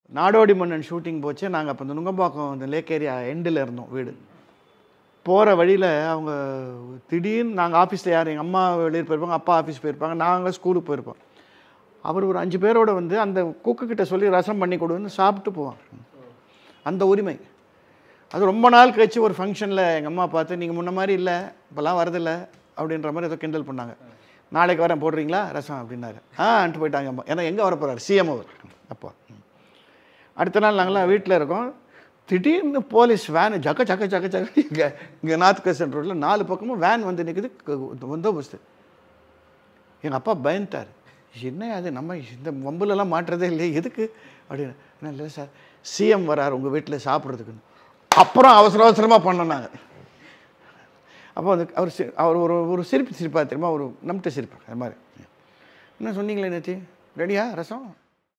நாடோடி மன்னன் ஷூட்டிங் போச்சு நாங்கள் அப்போ இந்த நுங்கம்பாக்கம் இந்த லேக் ஏரியா எண்டில் இருந்தோம் வீடு போகிற வழியில் அவங்க திடீர்னு நாங்கள் ஆஃபீஸில் யார் எங்கள் அம்மா வெளியே போயிருப்பாங்க அப்பா ஆஃபீஸ் போயிருப்பாங்க நாங்கள் ஸ்கூலுக்கு போயிருப்போம் அவர் ஒரு அஞ்சு பேரோட வந்து அந்த குக்கு கிட்ட சொல்லி ரசம் பண்ணி கொடுன்னு சாப்பிட்டு போவாங்க அந்த உரிமை அது ரொம்ப நாள் கழிச்சு ஒரு ஃபங்க்ஷனில் எங்கள் அம்மா பார்த்து நீங்கள் முன்ன மாதிரி இல்லை இப்போல்லாம் வரதில்லை அப்படின்ற மாதிரி ஏதோ கிண்டல் பண்ணாங்க நாளைக்கு வரேன் போடுறீங்களா ரசம் அப்படின்னாரு ஆன்ட்டு போயிட்டாங்க அம்மா ஏன்னா எங்கே வர போகிறாரு சிஎம் அவர் அப்போ அடுத்த நாள் நாங்களாம் வீட்டில் இருக்கோம் திடீர்னு போலீஸ் வேனு ஜக்க ஜக்க ஜக்க ஜக்க இங்கே இங்கே நார்த் கிருஷ்ணன் ரோட்டில் நாலு பக்கமும் வேன் வந்து நிற்குது பந்தோபஸ்து எங்கள் அப்பா பயந்துட்டார் என்ன அது நம்ம இந்த வம்புலலாம் மாட்டுறதே இல்லையே எதுக்கு அப்படின்னு என்ன இல்லை சார் சிஎம் வரார் உங்கள் வீட்டில் சாப்பிட்றதுக்குன்னு அப்புறம் அவசர அவசரமாக பண்ணோம் நாங்கள் அப்போ வந்து அவர் சி- அவர் ஒரு ஒரு சிரிப்பு சிரிப்பா தெரியுமா ஒரு நம்பிட்டு சிரிப்பார் அது மாதிரி என்ன சொன்னீங்களே நேற்று ரெடியா ரசம்